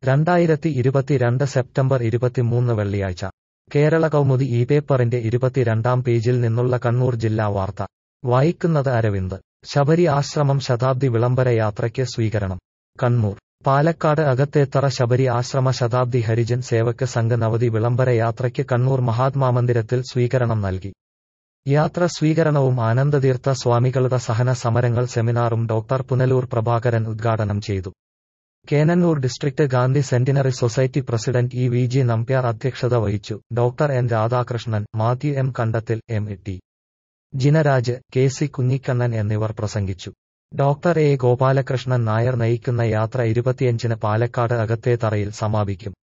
രണ്ടായിരത്തി ഇരുപത്തിരണ്ട് സെപ്റ്റംബർ ഇരുപത്തിമൂന്ന് വെള്ളിയാഴ്ച കേരള കൗമുദി ഈ പേപ്പറിന്റെ ഇരുപത്തിരണ്ടാം പേജിൽ നിന്നുള്ള കണ്ണൂർ ജില്ലാ വാർത്ത വായിക്കുന്നത് അരവിന്ദ് ശബരി ആശ്രമം ശതാബ്ദി വിളംബര യാത്രയ്ക്ക് സ്വീകരണം കണ്ണൂർ പാലക്കാട് അകത്തേത്തറ ശബരി ആശ്രമ ശതാബ്ദി ഹരിജൻ സേവക് സംഘ് നവതി വിളംബര യാത്രയ്ക്ക് കണ്ണൂർ മഹാത്മാമന്ദിരത്തിൽ സ്വീകരണം നൽകി യാത്ര സ്വീകരണവും ആനന്ദതീർത്ഥ സ്വാമികളുടെ സഹന സമരങ്ങൾ സെമിനാറും ഡോക്ടർ പുനലൂർ പ്രഭാകരൻ ഉദ്ഘാടനം ചെയ്തു Cannanore district Gandhi centenary society president E V G Nambiar അധ്യക്ഷത വഹിച്ചു doctor N Radhakrishnan Mathew M Kandathil M T Jinaraj K C Kunhikannan എന്നിവർ പ്രസംഗിച്ചു ഡോക്ടർ എ ഗോപാലകൃഷ്ണൻ നായർ നയിക്കുന്ന യാത്ര ഇരുപത്തിയഞ്ചിന് പാലക്കാട് അകത്തേത്തറയിൽ സമാപിക്കും